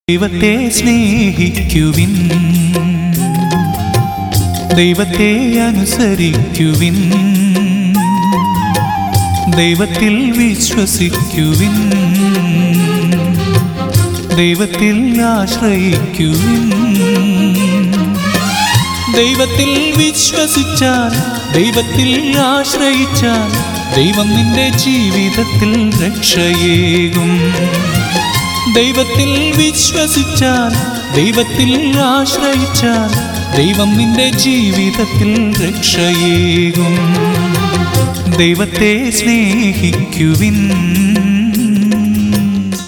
ദൈവത്തെ സ്നേഹിക്കുവിൻ ദൈവത്തെ അനുസരിക്കുവിൻ ദൈവത്തിൽ വിശ്വസിക്കുവിൻ ദൈവത്തിൽ ആശ്രയിക്കുവിൻ ദൈവത്തിൽ വിശ്വസിച്ചാൽ ദൈവത്തിൽ ആശ്രയിച്ചാൽ ദൈവം നിന്റെ ജീവിതത്തിൽ രക്ഷയേകും ദൈവത്തിൽ വിശ്വസിച്ചാൽ ദൈവത്തിൽ ആശ്രയിച്ചാൽ ദൈവം നിന്റെ ജീവിതത്തിൽ രക്ഷയേകും ദൈവത്തെ സ്നേഹിക്കുവിൻ